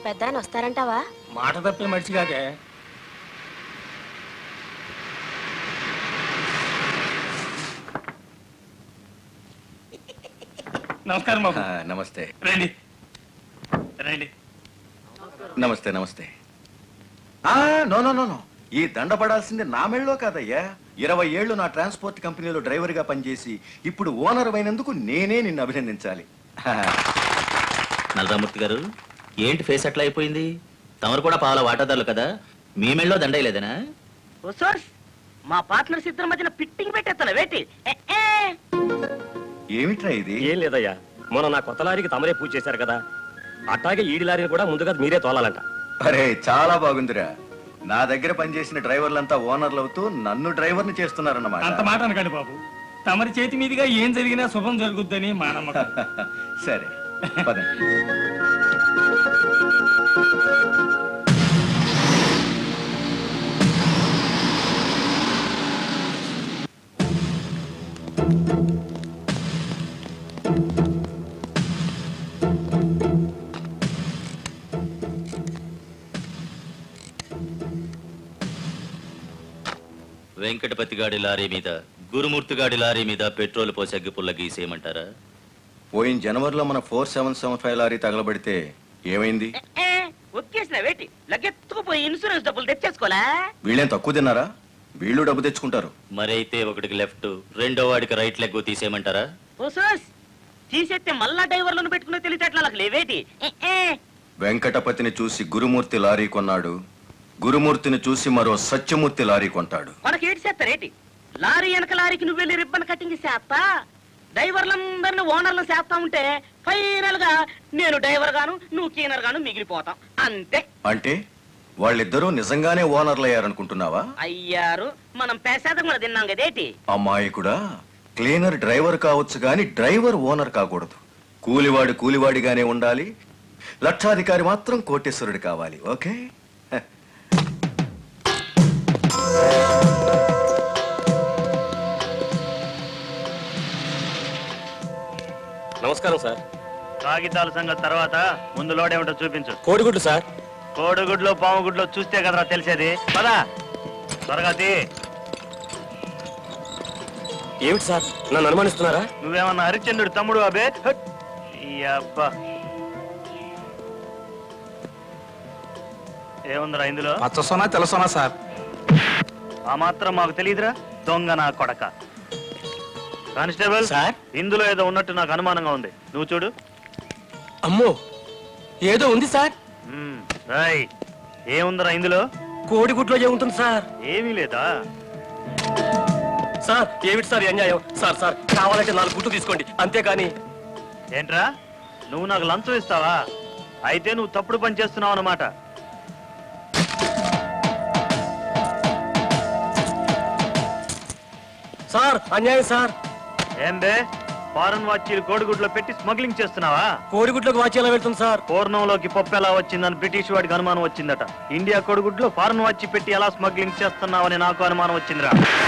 పెద్ద ఆయన వస్తారంటావా మాట తప్పే మనిషి కాదే నమస్కారం బాబు ఆ, నమస్తే రండి రండి నమస్తే నమస్తే ఆ, నో నో నో నో ఈ దండ పడాల్సింది నా మెళ్ళలో కాదయ్యా ఇరవై ఏళ్ళు నా ట్రాన్స్పోర్ట్ కంపెనీలో డ్రైవర్గా పనిచేసి ఇప్పుడు ఓనర్ అయినందుకు నేనే నిన్ను అభినందించాలి నలరామూర్తి గారు ఏంటి ఫేస్ అట్లా అయిపోయింది తమరు కూడా పాల వాటాదారులు కదా మీ మెళ్ళలో దండయలేదనా ఓ సోర్స్ మా పార్ట్నర్స్ ఇద్దరి మధ్యన పిట్టింగ్ పెట్టేస్తాను వేటి ఏ, ఏ. ఏమిట్రా ఇది ఏం లేదయ్యా మొన్న నా కొత్త లారీకి తమరే పూజ చేశారు కదా అట్లాగే ఈడి లారీని కూడా ముందుగా మీరే తోలాలంట అరే చాలా బాగుందిరా నా దగ్గర పనిచేసిన డ్రైవర్లంతా ఓనర్లు అవుతూ నన్ను డ్రైవర్ని అంత చేస్తున్నారన్నమాట మాట అనకండి బాబు తమరి చేతి మీదుగా ఏం జరిగినా శుభం జరుగుద్దని మా నమ్మకం సరే పదండి వెంకటపతి గాడి లారీ మీద గురుమూర్తి గాడి లారీ మీద పెట్రోల్ పోసి అగ్గి పుల్ల గీసేయమంటారా పోయిన జనవరిలో మన four seven seven five lorry తగలబడితే ఏమైంది ఏ, ఏ. ఒక్కేసిన వేటి లగ్గెత్తుకుపోయి ఇన్సూరెన్స్ డబ్బులు తెచ్చేసుకోలే వీళ్ళేం తక్కువ తిన్నారా వీళ్ళు డబ్బు తెచ్చుకుంటారు మరైతే ఒకటికి లెఫ్ట్ రెండో వాడికి రైట్ లెగ్ తీసేయమంటారా ఓ సోర్స్ తీసేస్తే మళ్ళా డ్రైవర్లను పెట్టుకునే తెలిసేట్లా నాకు లేవేటి ఏ, ఏ. వెంకటపతిని చూసి గురుమూర్తి లారీ కొన్నాడు గురుమూర్తిని చూసి మరో సత్యమూర్తి లారీ కొంటాడు మనకి ఏటి చేస్తారేటి లారీ వెనక లారీకి నువ్వు వెళ్ళి రిబ్బన్ కటింగ్ చేస్తా డ్రైవర్లందరిని ఓనర్లను చేస్తా ఉంటే ఫైనల్ గా నేను డ్రైవర్ గాను నువ్వు క్లీనర్ గాను మిగిలిపోతాం అంతే అంటే వాళ్ళిద్దరూ నిజంగానే ఓనర్లు అయ్యారనుకుంటున్నావా అయ్యారు మనం పేసేదం కూడా తిన్నాం కదేటి అమ్మాయికుడా క్లీనర్ డ్రైవర్ కావచ్చు గాని డ్రైవర్ ఓనర్ కాకూడదు కూలివాడు కూలివాడిగానే ఉండాలి లక్షాధికారి మాత్రం కోటేశ్వరుడు కావాలి ఓకే హ. నమస్కారం సార్ కాగితాల సంగతి తర్వాత ముందు లోడేమిటో చూపించు కోడిగుడ్లు సార్ కోడిగుడ్లో పాముగుడ్లో చూస్తే కదరా తెలిసేది పదా త్వరగా తీ ఏమిటి సార్ నన్ను అనుమానిస్తున్నారా నువ్వేమన్నా హరిశ్చంద్రుడు తమ్ముడు అబే హట్. ఈ అబ్బా ఏముందిరా ఇందులో పచ్చసోనా తెల్లసోనా సార్ ఆ మాత్రం మాకు తెలియదురా దొంగ నా కొడక కానిస్టేబుల్ సార్? ఇందులో ఏదో ఉన్నట్టు నాకు అనుమానంగా ఉంది నువ్వు చూడు అమ్మో ఏదో ఉంది సార్ మ్మ్, రాయ్ ఏముందిరా ఇందులో కోడిగుడ్లో ఏముంటుంది సార్ ఏమీ లేదా సార్ ఏమిటి సార్ ఈ అన్యాయం సార్ సార్ కావాలంటే నాలుగు గుడ్లు తీసుకోండి అంతేగాని ఏంట్రా నువ్వు నాకు లంచం ఇస్తావా అయితే నువ్వు తప్పుడు పని చేస్తున్నావు అన్నమాట సార్ అన్యాయం సార్ ఏం బే ఫారెన్ వాచీలు కోడిగుడ్లో పెట్టి స్మగ్లింగ్ చేస్తున్నావా కోడిగుడ్లోకి వాచి ఎలా వెళ్తుంది సార్ పూర్ణంలోకి పప్పు ఎలా వచ్చిందని బ్రిటిష్ వాడికి అనుమానం వచ్చిందట ఇండియా కోడిగుడ్లో ఫారెన్ వాచి పెట్టి ఎలా స్మగ్లింగ్ చేస్తున్నావని నాకు అనుమానం వచ్చిందిరా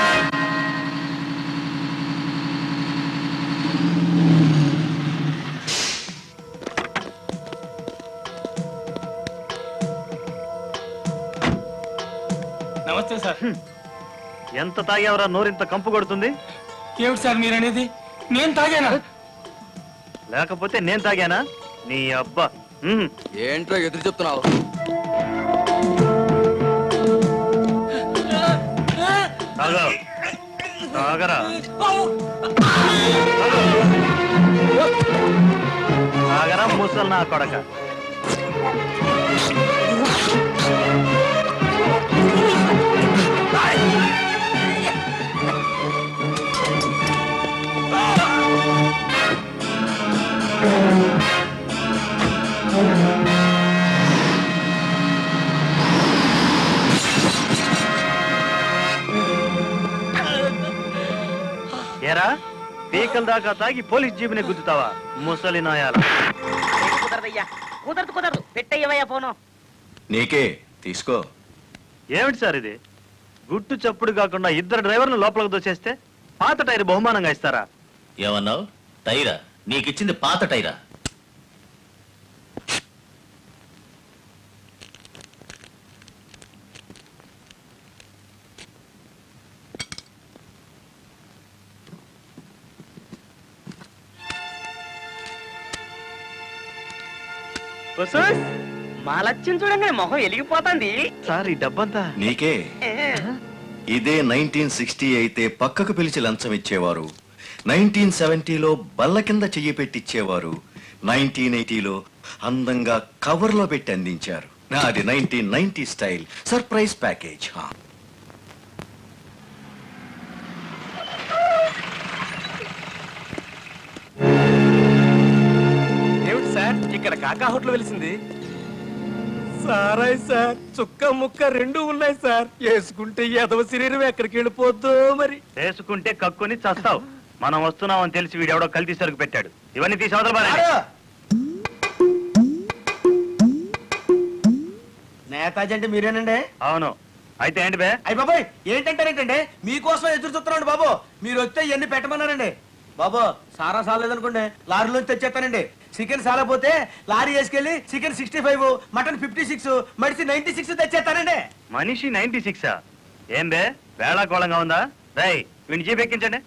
నమస్తే సార్ ఎంత తాగేవరా నోరింత కంపు కొడుతుంది ఏమిటి సార్ మీరు అనేది నేను తాగానా లేకపోతే నేను తాగానా నీ అబ్బా మ్మ్. ఏంట్రో ఎదురు చెప్తున్నావు తాగు తాగరా తాగరా ముసలు నా కొడక ఏరా పీకల దాకా తాగి పోలీస్ జీబుని గుద్దుతావా ముసలి నాయాల ఏంటి కుదరదయ్యా కుదరదు కుదరదు పెట్టయ్యవయ్యా ఫోను నీకే తీసుకో ఏమిటి సార్ ఇది గుట్టు చప్పుడు కాకుండా ఇద్దరు డ్రైవర్లు లోపలికి దోచేస్తే పాత టైర్ బహుమానంగా ఇస్తారా ఏమన్నావు టైరా నీకిచ్చింది పాత టైరా ఉసూస్, మా లక్ష్యం చూడంగానే మొహం వెలిగిపోతుంది సార్ ఈ డబ్బంతా నీకే ఇదే నైన్టీన్ సిక్స్టీ అయితే పక్కకు పిలిచి లంచం ఇచ్చేవారు నైన్టీన్ సెవెంటీలో బల్ల కింద చెయ్యి పెట్టిచ్చేవారు నైన్టీన్ ఎయిటీలో అందంగా కవర్లో పెట్టి అందించారు నాది nineteen ninety style surprise package హా. ఏమిటి సార్ ఇక్కడ కాకా హోటల్ వెలిసింది సారాయి సార్ చుక్క ముక్క రెండు ఉన్నాయి సార్ వేసుకుంటే ఎదవ శరీరం ఎక్కడికి వెళ్ళిపోద్దో మరి వేసుకుంటే కక్కుని చస్తావు మనం వస్తున్నామని తెలిసి వీడెవడో కల్తీ సరుకు పెట్టాడు ఇవన్నీ తీసి అవతల పారేయ్. నేతాజీ అంటే మీరేనండి అవును అయితే ఏంటి బే అయ్యి బాబాయ్ ఏంటంటారేంటండి మీకోసం ఎదురు చూస్తున్నాండి బాబు మీరు వస్తే ఇవన్నీ పెట్టమన్నారండి బాబు సారా సాలేదనుకోండి లారీలో తెచ్చేస్తానండి చికెన్ సాలపోతే లారీ వేసుకెళ్ళి chicken sixty five mutton fifty six మడిసి నైన్టీ సిక్స్ తెచ్చేస్తానండి మనిషి నైన్టీ సిక్సా ఏం బే వేళాకోళంగా ఉందా రై వీడిని జీప్ ఎక్కించండి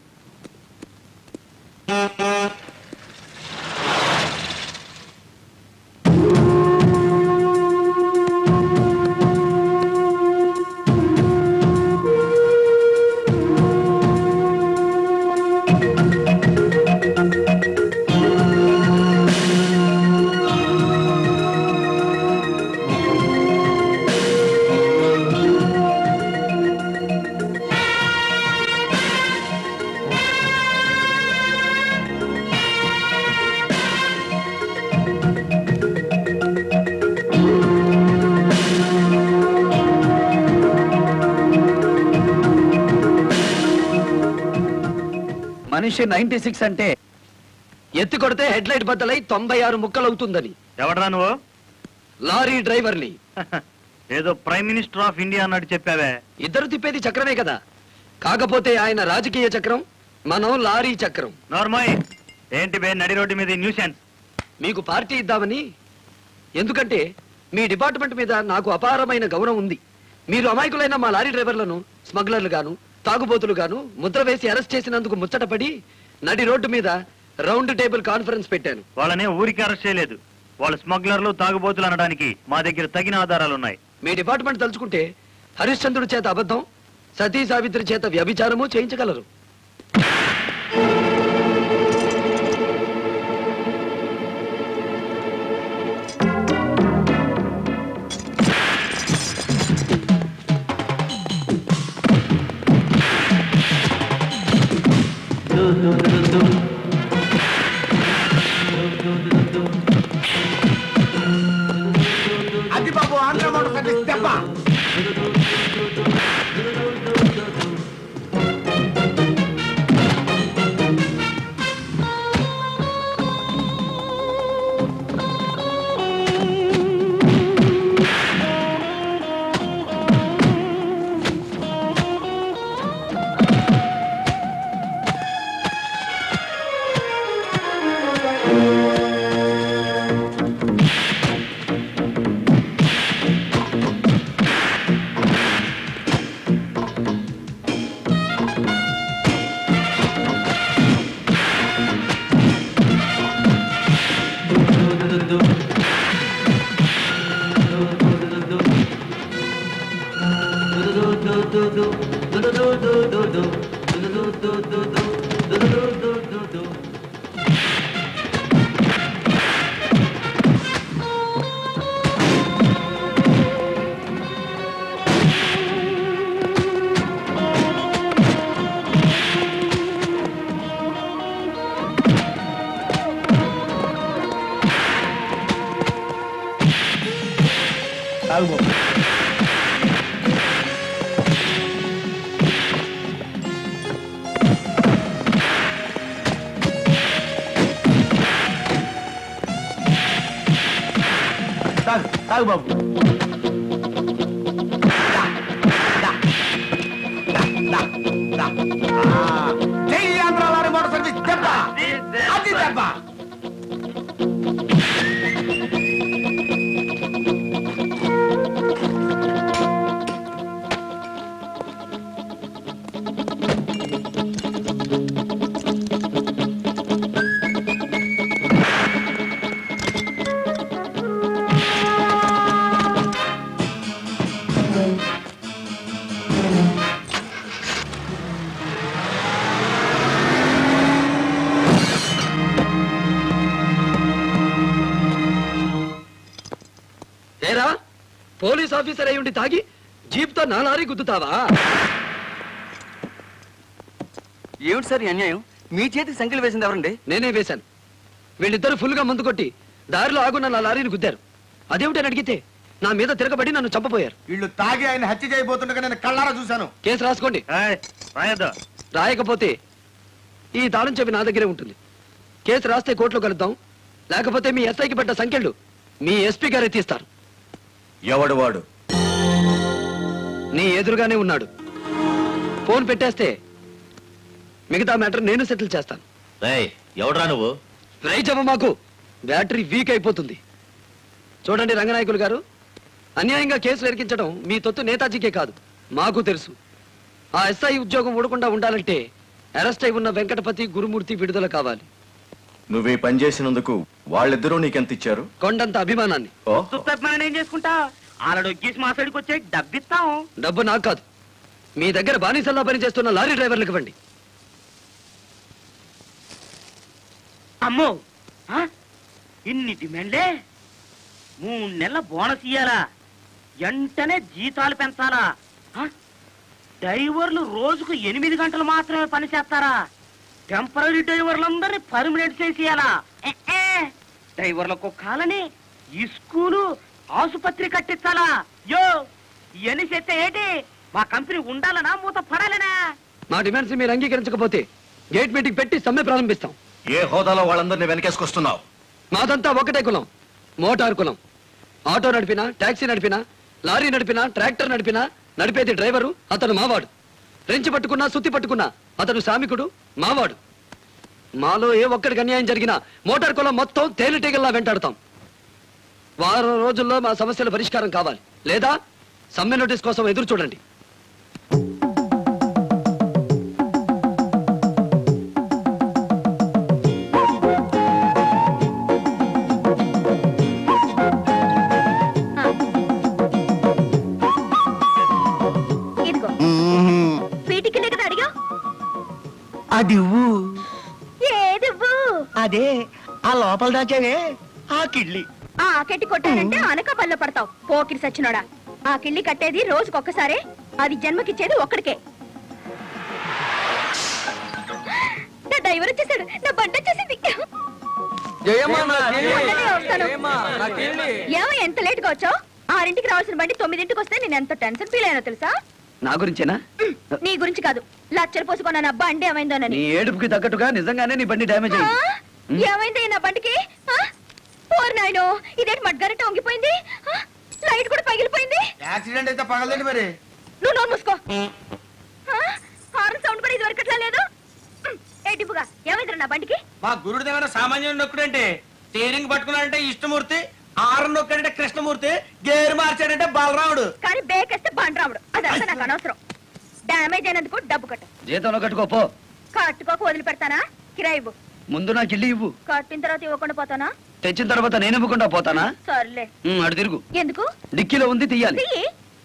మనిషి నైన్టీ సిక్స్ అంటే ఎత్తి కొడితే హెడ్ లైట్ బద్దలై తొంభై ఆరు ముక్కలవుతుందని ఎవడరా నువ్వు లారీ డ్రైవర్ని ఏదో ప్రైమ్ మినిస్టర్ ఆఫ్ ఇండియా అన్నట్టు చెప్పావే ఇద్దరు తిప్పేది చక్రమే కదా కాకపోతే ఆయన రాజకీయ చక్రం మనం లారీ చక్రం నార్మల్ ఏంటి బే నడి రోడ్డు మీద న్యూసెన్స్ మీకు పార్టీ ఇద్దామని ఎందుకంటే మీ డిపార్ట్మెంట్ మీద నాకు అపారమైన గౌరవం ఉంది మీరు అమాయకులైన మా లారీ డ్రైవర్లను స్మగ్లర్లు గాను తాగుబోతులు గాను ముద్ర వేసి అరెస్ట్ చేసినందుకు ముచ్చటపడి నడి రోడ్డు మీద రౌండ్ టేబుల్ కాన్ఫరెన్స్ పెట్టాను వాళ్ళనే ఊరికి అరెస్ట్ చేయలేదు వాళ్ళు స్మగ్లర్లు తాగుబోతులు అనడానికి మా దగ్గర తగిన ఆధారాలు ఉన్నాయి మీ డిపార్ట్మెంట్ తలుచుకుంటే హరిశ్చంద్రుడి చేత అబద్ధం సతీ సావిత్రి చేత వ్యభిచారము చేయించగలరు అది బాబు ఆంధ్ర మోటార్ సర్వీస్ దెబ్బ తాగు బాబు తాగు తాగు బాబు దా, దా, దా, దా, దా. ఆ, జై ఆంధ్ర లారీ మోటార్ సర్వీస్ దెబ్బ అది దెబ్బ పోలీస్ ఆఫీసర్ అయి ఉండి తాగి జీప్తో నా లారీ గుద్దుతావా ఏమిటి సార్ ఈ అన్యాయం మీ చేతికి సంఖ్యలు వేసింది ఎవరండి నేనే వేశాను వీళ్ళిద్దరు ఫుల్ గా ముందు కొట్టి దారిలో ఆగున్న నా లారీని గుద్దారు అదేమిటని అడిగితే నా మీద తిరగబడి నన్ను చంపపోయారు వీళ్ళు తాగి ఆయన హత్య చేయబోతుండగా నేను కళ్ళారా చూశాను కేసు రాసుకోండి రాయద్దా రాయకపోతే ఈ తాళం చెవి నా దగ్గరే ఉంటుంది కేసు రాస్తే కోర్టులో కలుద్దాం లేకపోతే మీ ఎస్ఐకి పడ్డ సంఖ్యలు మీ ఎస్పీ గారే తీస్తారు ఎవడు వాడు నీ ఎదురుగానే ఉన్నాడు ఫోన్ పెట్టేస్తే మిగతా మ్యాటర్ నేను సెటిల్ చేస్తాను రేయ్ ఎవడ్రా నువ్వు రైచమ్మ మాకు బ్యాటరీ వీక్ అయిపోతుంది చూడండి రంగనాయకులు గారు అన్యాయంగా కేసులు ఎరికించడం మీ తొత్తు నేతాజీకే కాదు మాకు తెలుసు ఆ ఎస్ఐ ఉద్యోగం ఊడకుండా ఉండాలంటే అరెస్ట్ అయి ఉన్న వెంకటపతి గురుమూర్తి విడుదల కావాలి నువ్వు ఈ పని చేసినందుకు వాళ్ళిద్దరూ నీకెంత ఇచ్చారు కొండంత అభిమానాన్ని ఓ సుత్తత్మని ఏం చేసుకుంటా ఆలడొగ్గేసి మా సైడ్కి వచ్చే డబ్బిస్తాం డబ్బు నాకు కాదు మీ దగ్గర బానిసల్లా పనిచేస్తున్న లారీ డ్రైవర్లకు ఇవ్వండి అమ్మో ఆ? ఇన్ని డిమాండ్లే మూడు నెలల బోనస్ ఇయ్యాలా వెంటనే జీతాలు పెంచాలా ఆ? డ్రైవర్లు రోజుకు ఎనిమిది గంటలు మాత్రమే పని చేస్తారా టెంపరీ డ్రైవర్లందరినీ పర్మనెంట్ చేసేయాలా ఏ, ఏ. డ్రైవర్లకు కాలని ఈ స్కూలు ఆసుపత్రి కట్టించాలా యో ఇవన్నీ చేస్తే ఏంటి మా కంపెనీ ఉండాలనా మూత పడాలనా మా డిమాండ్స్ మీరు అంగీకరించకపోతే గేట్ మీటింగ్ పెట్టి సమ్మె ప్రారంభిస్తాం ఏ హోదాలో వాళ్ళందరినీ వెనకేసుకొస్తున్నావు మాదంతా ఒకటే కులం మోటార్ కులం ఆటో నడిపినా టాక్సీ నడిపినా లారీ నడిపినా ట్రాక్టర్ నడిపినా నడిపేది డ్రైవరు అతను మావాడు రెంచి పట్టుకున్నా సుత్తి పట్టుకున్నా అతను శ్రామికుడు మావాడు మాలో ఏ ఒక్కడికి అన్యాయం జరిగినా మోటార్ కులం మొత్తం తేలిటీగల్లా వెంటాడుతాం వారం రోజుల్లో మా సమస్యల పరిష్కారం కావాలి లేదా సమ్మె నోటీస్ కోసం ఎదురు చూడండి ఇదిగో వీటికి కదా అడిగా అది ఏదివ్వు అదే ఆ లోపల దాచావే ఆ కిడ్లీ ఆ కెట్టి కొట్టానంటే అనక పల్ల పడతావు పోకిరి సచ్చినోడా ఆ కిళ్ళి కట్టేది రోజుకొక్కసారే అది జన్మకిచ్చేది ఒక్కడికే నా డ్రైవర్ వచ్చేసాడు నా బండి వచ్చేసింది మొన్ననే వస్తాను. ఏమో ఎంత లేట్ గా వచ్చావు ఆరింటికి రావాల్సిన బండి తొమ్మిదింటికి వస్తే నేను ఎంత టెన్షన్ ఫీల్ అయినా తెలుసా నా గురించేనా నీ గురించి కాదు లచ్చలు పోసుకున్నా నా బండి ఏమైందోనని నీ ఏడుపుకి తగ్గట్టుగా నిజంగానే నీ బండి డ్యామేజ్ ఆ? అయింది ఏమైంది నా బండికి ఆ? ఓరి నాయనో ఇదేంటి మడ్గారెట్ట వంగిపోయింది ఆ? లైట్ కూడా పగిలిపోయింది యాక్సిడెంట్ అయితే పగలదండి మరి నువ్వు నోరు మూసుకో ఆ? హార్న్ సౌండ్ కూడా ఇది వరకట్లా లేదు ఉమ్, ఏ డిబ్బుగా ఏమైందిరా నా బండికి మా గురుడు దగ్గర సామాన్యుడు నొక్కుడంటే స్టీరింగ్ పట్టుకున్నాడంటే ఇష్టమూర్తి ఆరు నొక్కాడంటే కృష్ణమూర్తి గేరు మార్చాడంటే బలరాముడు కానీ బేకేస్తే బండరాముడు అదంతా నాకు అనవసరం డ్యామేజ్ అయినందుకు డబ్బు కట్టు జీతంలో కట్టుకోపో కట్టుకోక వదిలిపెడతానా కిరాయి ఇవ్వు ముందు నాకు ఇల్లు ఇవ్వు కట్టిన తర్వాత ఇవ్వకుండా పోతానా తెచ్చిన తర్వాత నేను ఇవ్వకుండా పోతానా సర్లే ఉమ్, అటు తిరుగు ఎందుకు డిక్కీలో ఉంది తీయాలి చెయ్యి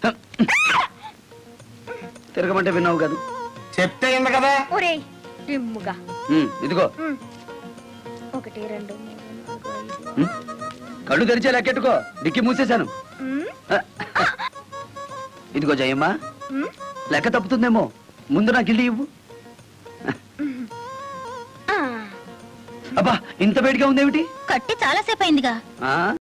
తిరగమంటే విన్నావు కాదు చెప్తే ఇంద కదా ఒరేయ్ దిమ్ముగా ఉమ్, ఇదిగో ఉమ్. ఒకటి రెండు మూడు నాలుగు ఐదు ఉమ్, కళ్ళు తెరిచే లెక్కెట్టుకో డిక్కి మూసేశాను ఉమ్, ఆ, ఇదిగో జయమ్మ ఉమ్. లెక్క తప్పుతుందేమో ముందు నాకు ఇల్లు ఇవ్వు ఆ, అబ్బా ఇంత వేడిగా ఉందేమిటి కట్టి చాలా సేపు అయిందిగా ఆ